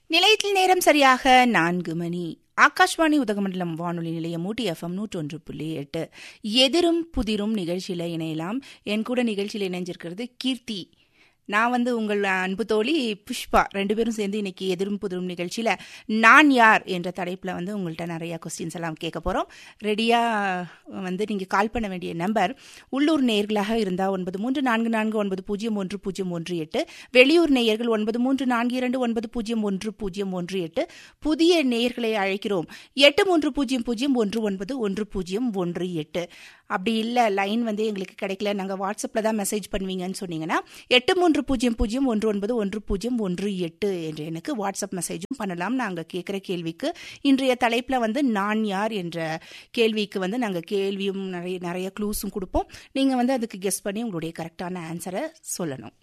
நிலையத்தில் நேரம் சரியாக நான்கு மணி ஆகாஷ்வாணி உதகமண்டலம் வானொலி நிலையம் ஊட்டி எஃப்எம் நூற்றொன்று புள்ளி எட்டு எதிரும் புதிரும் நிகழ்ச்சியில் இணையலாம் என் கூட நிகழ்ச்சியில் இணைஞ்சிருக்கிறது கீர்த்தி நான் வந்து உங்கள் அன்பு தோழி புஷ்பா ரெண்டு பேரும் சேர்ந்து இன்னைக்கு எதிரும் புதிரும் நிகழ்ச்சியில் நான் யார் என்ற தலைப்பில் வந்து உங்கள்கிட்ட நிறையா கொஸ்டின்ஸ் எல்லாம் கேட்க போகிறோம் ரெடியாக வந்து நீங்கள் கால் பண்ண வேண்டிய நம்பர் உள்ளூர் நேயர்களாக இருந்தால் ஒன்பது மூன்று நான்கு நான்கு ஒன்பது பூஜ்ஜியம் ஒன்று பூஜ்ஜியம் ஒன்று எட்டு வெளியூர் நேயர்கள் ஒன்பது மூன்று நான்கு இரண்டு ஒன்பது பூஜ்ஜியம் ஒன்று பூஜ்ஜியம் ஒன்று எட்டு புதிய நேயர்களை அழைக்கிறோம் எட்டு மூன்று பூஜ்ஜியம் பூஜ்ஜியம் ஒன்று ஒன்பது ஒன்று பூஜ்ஜியம் ஒன்று எட்டு அப்படி இல்லை லைன் வந்து எங்களுக்கு கிடைக்கல நாங்கள் வாட்ஸ்அப்பில் தான் மெசேஜ் பண்ணுவீங்கன்னு சொன்னீங்கன்னா எட்டு மூன்று பூஜ்ஜியம் பூஜ்ஜியம் ஒன்று ஒன்பது ஒன்று பூஜ்ஜியம் ஒன்று எட்டு என்று எனக்கு வாட்ஸ்அப் மெசேஜும் பண்ணலாம் நாங்கள் கேட்குற கேள்விக்கு இன்றைய தலைப்பில் வந்து நான் யார் என்ற கேள்விக்கு வந்து நாங்கள் கேள்வியும் நிறைய நிறைய க்ளூஸும் கொடுப்போம் நீங்கள் வந்து அதுக்கு கெஸ் பண்ணி உங்களுடைய கரெக்டான ஆன்சரை சொல்லணும்